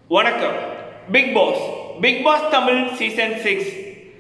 வணக்கம் Bigg Boss Bigg Boss Tamil season six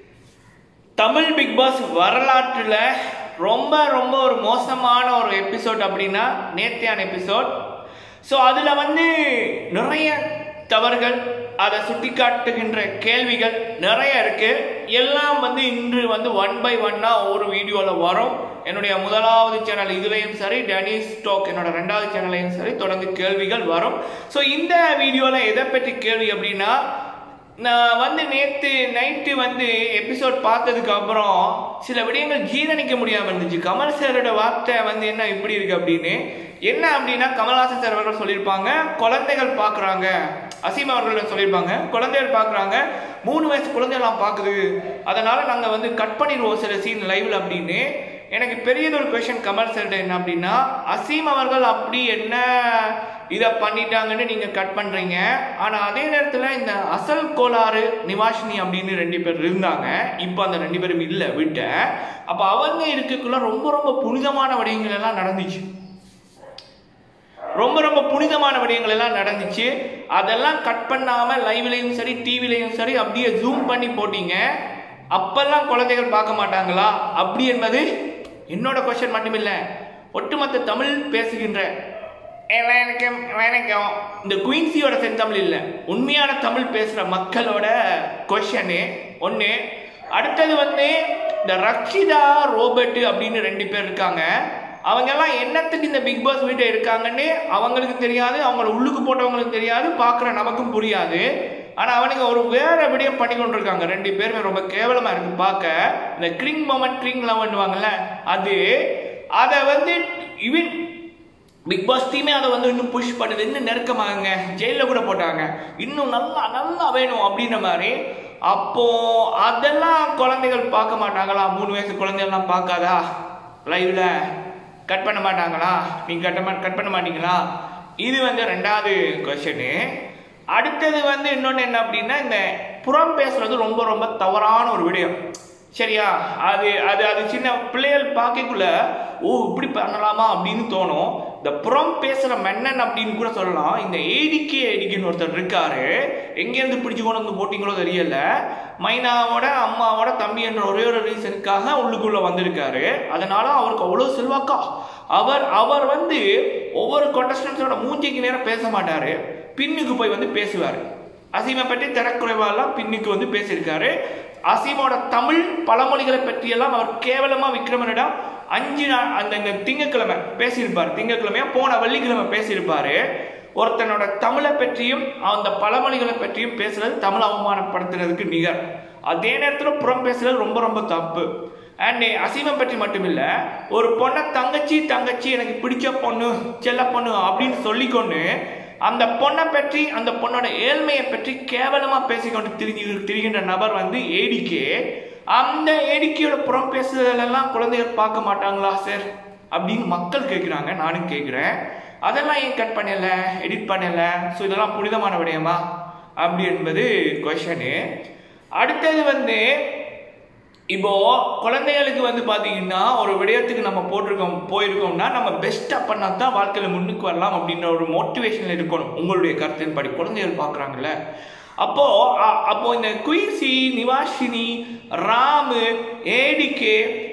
Tamil Bigg Boss வரலாற்றில் ரொம்ப ரொம்ப ஒரு மோசமான ஒரு எபிசோட் அப்படின்னா நேர்த்தியான எபிசோட் ஸோ அதில் வந்து நிறைய தவறுகள் அதை சுட்டி காட்டுகின்ற கேள்விகள் நிறைய இருக்கு எல்லாம் வந்து இன்று வந்து ஒன் பை ஒன்னா ஒவ்வொரு வீடியோவில் வரும் என்னுடைய முதலாவது சேனல் இதுலேயும் சரி டெனிஸ் ஸ்டோக் என்னோட ரெண்டாவது சேனல்லையும் சரி தொடர்ந்து கேள்விகள் வரும் ஸோ இந்த வீடியோவில் எதை பற்றி கேள்வி அப்படின்னா நான் வந்து நேற்று நைட்டு வந்து எபிசோட் பார்த்ததுக்கு அப்புறம் சில விடயங்கள் ஜீரணிக்க முடியாமல் இருந்துச்சு கமல் சாரோட வார்த்தை வந்து என்ன இப்படி இருக்கு அப்படின்னு என்ன அப்படின்னா கமல்ஹாசன் சார் அவர்கள் சொல்லியிருப்பாங்க குழந்தைகள் பார்க்குறாங்க அசீம் அவர்கள் சொல்லியிருப்பாங்க குழந்தைகள் பார்க்குறாங்க மூணு வயசு குழந்தைகள்லாம் பார்க்குது அதனால நாங்கள் வந்து கட் பண்ணிடுவோம் சில சீன் லைவ்ல அப்படின்னு எனக்கு பெரியதொரு கொஷின் கமல் சார்கிட்ட என்ன அப்படின்னா அசீம் அவர்கள் அப்படி என்ன இதை பண்ணிட்டாங்கன்னு நீங்கள் கட் பண்ணுறீங்க ஆனால் அதே நேரத்தில் இந்த அசல் கோளாறு நிவாஷினி அப்படின்னு ரெண்டு பேர் இருந்தாங்க இப்போ அந்த ரெண்டு பேரும் இல்லை விட்ட அப்போ அவங்க இருக்கக்குள்ள ரொம்ப ரொம்ப புனிதமான விடயங்கள் எல்லாம் நடந்துச்சு ரொம்ப ரொம்ப புனிதமான விடயங்கள் எல்லாம் நடந்துச்சு அதெல்லாம் கட் பண்ணாமல் லைவ்லையும் சரி டிவிலையும் சரி அப்படியே ஜூம் பண்ணி போட்டீங்க அப்பெல்லாம் குழந்தைகள் பார்க்க மாட்டாங்களா அப்படி என்பது என்னோட கொஸ்டின் மட்டுமில்லை ஒட்டுமொத்த தமிழ் பேசுகின்ற வணக்கம் வணக்கம் இந்த குயின்சியோட செந்தமிழ் இல்லை உண்மையான தமிழ் பேசுகிற மக்களோட கொஷனு ஒன்று அடுத்தது வந்து இந்த ரக்ஷிதா ரோபர்ட் அப்படின்னு ரெண்டு பேர் இருக்காங்க அவங்க எல்லாம் என்னத்துக்கு இந்த பிக் பாஸ் வீட்டை இருக்காங்கன்னு அவங்களுக்கு தெரியாது அவங்கள உள்ளுக்கு போட்டவங்களுக்கு தெரியாது பார்க்குற நமக்கும் புரியாது ஆனால் அவனுங்க ஒரு வேற விடயம் பண்ணி கொண்டிருக்காங்க ரெண்டு பேருமே ரொம்ப கேவலமாக இருக்கு பார்க்க இந்த கிரிங் மொமெண்ட் கிரிங்லாம் பண்ணுவாங்கல்ல அது அதை வந்து இவன் பிக் பாஸ் டீமே அதை வந்து இன்னும் புஷ் பண்ணுது இன்னும் நெருக்கமாகுங்க ஜெயிலில் கூட போட்டாங்க இன்னும் நல்லா நல்லா வேணும் அப்படின்ற மாதிரி அப்போ அதெல்லாம் குழந்தைகள் பார்க்க மாட்டாங்களா மூணு வயசு குழந்தைகள்லாம் பார்க்காதா லைவ்ல கட் பண்ண மாட்டாங்களா நீங்க கட்ட மா கட் பண்ண மாட்டீங்களா இது வந்து ரெண்டாவது கொஸ்டின் அடுத்தது வந்து இன்னொன்று என்ன அப்படின்னா இந்த புறம் பேசுறது ரொம்ப ரொம்ப தவறான ஒரு விடயம் சரியா அது அது அது சின்ன பிள்ளைகள் பார்க்கக்குள்ள ஓ இப்படி பண்ணலாமா அப்படின்னு தோணும் இந்த புறம் பேசுகிற மன்னன் அப்படின்னு கூட சொல்லலாம் இந்த ஏடிக்கே ஏடிக்குன்னு ஒருத்தர் இருக்காரு எங்கேருந்து பிடிச்சு கொண்டு வந்து போட்டிங்களோ தெரியல மைனாவோட அம்மாவோட தம்பி என்ற ஒரே ஒரு ரீசனுக்காக உள்ளுக்குள்ள வந்திருக்காரு அதனால அவருக்கு அவ்வளோ செல்வாக்கா அவர் அவர் வந்து ஒவ்வொரு கொண்டஸ்டன்ஸோட மூஞ்சிக்கு நேரம் பேச மாட்டாரு பின்னுக்கு போய் வந்து பேசுவார் அசீமை பற்றி தரக்குறைவாலாம் பின்னுக்கு வந்து பேசியிருக்காரு அசீமோட தமிழ் பழமொழிகளை பற்றியெல்லாம் அவர் கேவலமா விக்ரமனிடம் அஞ்சு நாள் அந்த இந்த திங்கக்கிழமை பேசியிருப்பார் திங்கக்கிழமையா போன வெள்ளிக்கிழமை பேசியிருப்பாரு ஒருத்தனோட தமிழை பற்றியும் அந்த பழமொழிகளை பற்றியும் பேசுறது தமிழ் அவமானப்படுத்துறதுக்கு நிகர் அதே நேரத்தில் புறம் பேசுறது ரொம்ப ரொம்ப தப்பு அண்ட் அசீமை பற்றி மட்டுமில்ல ஒரு பொண்ணை தங்கச்சி தங்கச்சி எனக்கு பிடிச்ச பொண்ணு செல்ல பொண்ணு அப்படின்னு சொல்லிக்கொண்டு அந்த பொண்ணை பற்றி அந்த பொண்ணோட ஏழ்மையை பற்றி கேவலமா பேசிக்கொண்டு திரிஞ்சு திரிகின்ற நபர் வந்து ஏடிக்கே அந்த ஏடிக்கையோட புறம் பேசுதலெல்லாம் குழந்தைகள் பார்க்க மாட்டாங்களா சார் அப்படின்னு மக்கள் கேட்குறாங்க நானும் கேட்குறேன் அதெல்லாம் ஏன் கட் பண்ணல எடிட் பண்ணல ஸோ இதெல்லாம் புனிதமான விடயமா அப்படி என்பது கொஷனு அடுத்தது வந்து இப்போ குழந்தைகளுக்கு வந்து பார்த்தீங்கன்னா ஒரு விடயத்துக்கு நம்ம போட்டிருக்கோம் போயிருக்கோம்னா நம்ம பெஸ்ட்டாக பண்ணால் தான் வாழ்க்கையில் முன்னுக்கு வரலாம் அப்படின்ற ஒரு மோட்டிவேஷன் இருக்கணும் உங்களுடைய கருத்தின்படி குழந்தைகள் பார்க்குறாங்கல்ல அப்போ அ- அப்போ இந்த குயின்சி நிவாஷினி ராமு ஏடிகே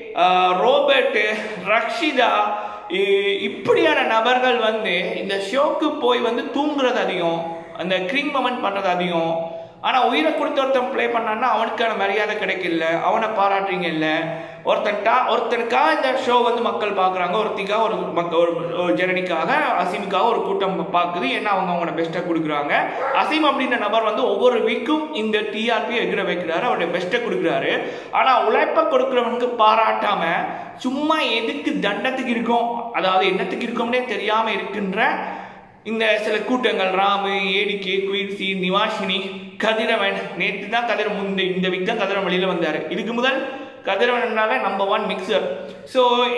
ரோபர்ட் ரக்ஷிதா இ- இப்படியான நபர்கள் வந்து இந்த ஷோக்கு போய் வந்து தூங்குறது அதிகம் அந்த கிரிங் மொமெண்ட் பண்ணுறது அதிகம் ஆனால் உயிரை கொடுத்து ஒருத்தன் ப்ளே பண்ணான்னா அவனுக்கான மரியாதை கிடைக்கல அவனை பாராட்டுறீங்க இல்லை ஒருத்தன்டா ஒருத்தனுக்காக இந்த ஷோ வந்து மக்கள் பார்க்குறாங்க ஒருத்திக்காக ஒரு மக்கள் ஒரு ஒரு ஜனனிக்காக அசீமுக்காக ஒரு கூட்டம் பார்க்குது ஏன்னா அவங்க அவங்களோட பெஸ்ட்டை கொடுக்குறாங்க அசீம் அப்படின்ற நபர் வந்து ஒவ்வொரு வீக்கும் இந்த டிஆர்பி எகிற வைக்கிறாரு அவருடைய பெஸ்ட்டை கொடுக்குறாரு ஆனால் உழைப்பை கொடுக்குறவனுக்கு பாராட்டாம சும்மா எதுக்கு தண்டத்துக்கு இருக்கும் அதாவது என்னத்துக்கு இருக்கோம்னே தெரியாமல் இருக்கின்ற இந்த சில கூட்டங்கள் ராமு ஏடிகே குயின்சி நிவாஷினி கதிரவன் நேற்று தான் கதிர முந்த இந்த வீக் தான் கதிரவன் வெளியில் வந்தார் இதுக்கு முதல் கதிரவன்னால number one mixer so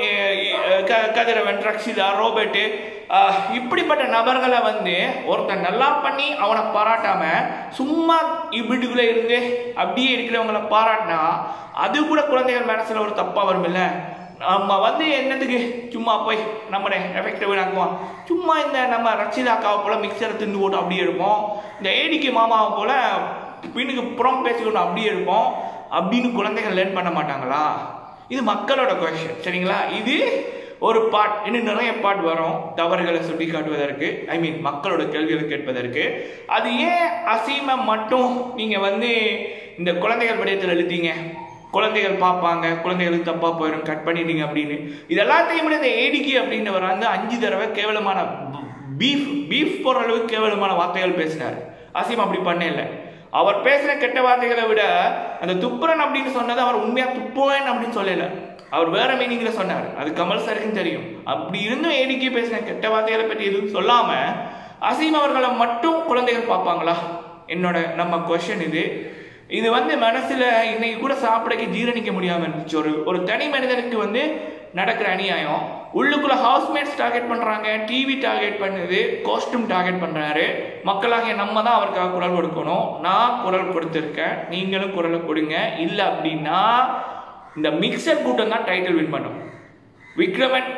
Kathiravan Rakshitha Robert அஹ், இப்படிப்பட்ட நபர்களை வந்து ஒருத்தன் நல்லா பண்ணி அவனை பாராட்டாம சும்மா வீட்டுக்குள்ளே இருந்து அப்படியே இருக்கிறவங்கள பாராட்டினா அது கூட குழந்தைகள் மனசுல ஒரு தப்பா வரும்ல நம்ம வந்து என்னத்துக்கு சும்மா போய் நம்மளை எஃபெக்டை வீணாக்குவோம் சும்மா இந்த நம்ம ரச்சிதாக்காவை போல மிக்சரை தின்னு போட்டு அப்படியே இருப்போம் இந்த ஏடிக்கு மாமாவை போல பின்னுக்கு புறம் பேசிக்கொண்டு அப்படியே இருப்போம் அப்படின்னு குழந்தைகள் லேர்ன் பண்ண மாட்டாங்களா இது மக்களோட கொஷன் சரிங்களா இது ஒரு பாட் இன்னும் நிறைய பாட் வரும் தவறுகளை சுட்டி காட்டுவதற்கு ஐ மீன் மக்களோட கேள்விகளை கேட்பதற்கு அது ஏன் அசீமை மட்டும் நீங்கள் வந்து இந்த குழந்தைகள் படியத்தில் எழுதிங்க குழந்தைகள் பார்ப்பாங்க குழந்தைகளுக்கு தப்பாக போயிடும் கட் பண்ணிட்டீங்க அப்படின்னு இது எல்லாத்தையும் விட இந்த ஏடிக்கி அப்படின்றவர் வந்து அஞ்சு தடவை கேவலமான பீஃப் பீஃப் போடுற அளவுக்கு கேவலமான வார்த்தைகள் பேசினார் அசீம் அப்படி பண்ணல அவர் பேசின கெட்ட வார்த்தைகளை விட அந்த துப்புரன் அப்படின்னு சொன்னது அவர் உண்மையா துப்புவேன் அப்படின்னு சொல்லல அவர் வேற மீனிங்ல சொன்னார் அது கமல் சருக்கும் தெரியும் அப்படி இருந்தும் ஏடிக்கை பேசின கெட்ட வார்த்தைகளை பற்றி எதுவும் சொல்லாம அசீம் அவர்களை மட்டும் குழந்தைகள் பார்ப்பாங்களா என்னோட நம்ம கொஷன் இது இது வந்து மனசுல இன்னைக்கு கூட சாப்பிடக்கு ஜீரணிக்க முடியாம இருந்துச்சு ஒரு ஒரு தனி மனிதனுக்கு வந்து நடக்கிற அநியாயம் உள்ளுக்குள்ள ஹவுஸ்மேட்ஸ் டார்கெட் பண்றாங்க டிவி டார்கெட் பண்ணுது காஸ்டியூம் டார்கெட் பண்றாரு மக்களாகிய நம்ம தான் அவருக்காக குரல் கொடுக்கணும் நான் குரல் கொடுத்துருக்கேன் நீங்களும் குரலை கொடுங்க இல்லை அப்படின்னா இந்த மிக்சர் கூட்டம் தான் டைட்டில் வின் பண்ணும் விக்ரமன்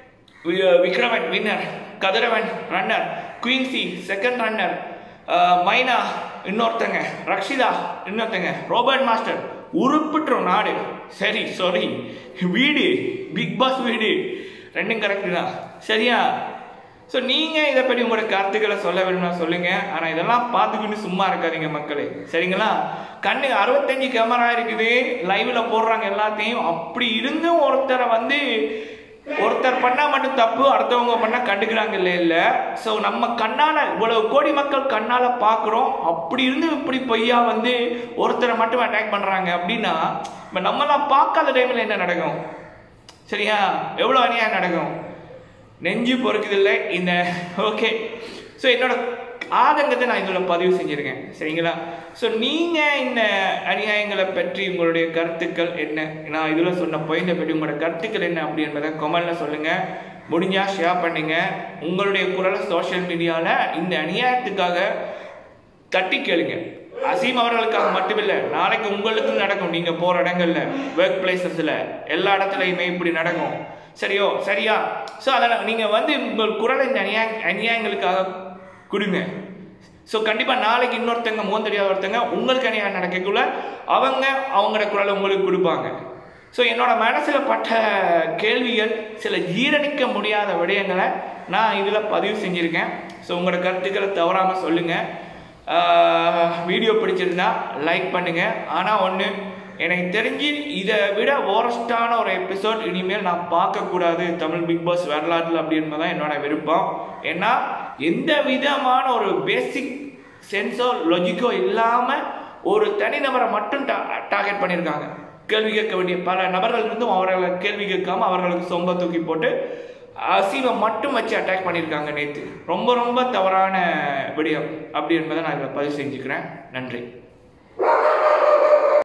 வி- Vikraman winner Kathiravan runner Queency second runner Myna இன்னொருத்தங்க ரக்ஷிதா இன்னொருத்தங்க ரோபர்ட் மாஸ்டர் உருப்பிட்டுரும் நாடு சரி சாரி வீடு பிக் பாஸ் வீடு ரெண்டும் கரெக்டு தான் சரியா ஸோ நீங்கள் இதை பற்றி உங்களோட கருத்துக்களை சொல்ல வேணும்னா சொல்லுங்க ஆனால் இதெல்லாம் பார்த்துக்கிட்டு சும்மா இருக்காதீங்க மக்களே சரிங்களா கண்ணு அறுபத்தஞ்சு கேமரா இருக்குது லைவ்ல போடுறாங்க எல்லாத்தையும் அப்படி இருந்தும் ஒருத்தரை வந்து ஒருத்தர் பண்ணா மட்டும் தப்பு அடுத்தவங்க பண்ணா கண்டுக்கிறாங்க இல்லை இல்லை ஸோ நம்ம கண்ணால இவ்வளவு கோடி மக்கள் கண்ணால பார்க்குறோம் அப்படி இருந்து இப்படி பொய்யா வந்து ஒருத்தரை மட்டும் அட்டாக் பண்றாங்க அப்படின்னா இப்போ நம்மலாம் பார்க்காத டைம்ல என்ன நடக்கும் சரியா எவ்வளோ அநியாயம் நடக்கும் நெஞ்சு பொறுக்குதில்லை இந்த ஓகே ஸோ என்னோட ஆதங்கத்தை நான் இதில் பதிவு செஞ்சுருக்கேன் சரிங்களா ஸோ நீங்கள் இந்த அநியாயங்களை பற்றி உங்களுடைய கருத்துக்கள் என்ன நான் இதில் சொன்ன பாயிண்டை பற்றி உங்களோட கருத்துக்கள் என்ன அப்படின்றத கமெண்டில் சொல்லுங்கள் முடிஞ்சால் ஷேர் பண்ணுங்க உங்களுடைய குரலை சோஷியல் மீடியாவில் இந்த அநியாயத்துக்காக தட்டி கேளுங்க அசீம் அவர்களுக்காக மட்டுமில்லை நாளைக்கு உங்களுக்கும் நடக்கும் நீங்க போற இடங்கள்ல ஒர்க் பிளேசஸ்ல எல்லா இடத்துலையுமே இப்படி நடக்கும் சரியோ சரியா ஸோ அதனால் நீங்கள் வந்து உங்கள் குரலை இந்த அநியாய அநியாயங்களுக்காக கொடுங்க ஸோ கண்டிப்பாக நாளைக்கு இன்னொருத்தங்க மோன் தெரியாத ஒருத்தங்க உங்களுக்கு அநியாயம் நடக்கக்குள்ள அவங்க அவங்களோட குரலை உங்களுக்கு கொடுப்பாங்க ஸோ என்னோட மனசில் பட்ட கேள்விகள் சில ஜீரணிக்க முடியாத விடயங்களை நான் இதில் பதிவு செஞ்சுருக்கேன் ஸோ உங்களோட கருத்துக்களை தவறாமல் சொல்லுங்கள் வீடியோ பிடிச்சிருந்தா லைக் பண்ணுங்கள் ஆனால் ஒன்று எனக்கு தெரிஞ்சு இதை விட ஓரஸ்டான ஒரு எபிசோட் இனிமேல் நான் பார்க்கக்கூடாது தமிழ் பிக் பாஸ் வரலாற்றில் அப்படின்றது தான் என்னோட விருப்பம் ஏன்னா எந்த விதமான ஒரு பேசிக் சென்ஸோ லொஜிக்கோ இல்லாமல் ஒரு தனிநபரை மட்டும் டார்கெட் பண்ணியிருக்காங்க கேள்வி கேட்க வேண்டிய பல நபர்கள் இருந்தும் அவர்களை கேள்வி கேட்காம அவர்களுக்கு சொம்ப தூக்கி போட்டு அசீவை மட்டும் வச்சு அட்டாக் பண்ணியிருக்காங்க நேற்று ரொம்ப ரொம்ப தவறான விடயம் அப்படி என்பதை நான் இதில் பதிவு செஞ்சுக்கிறேன் நன்றி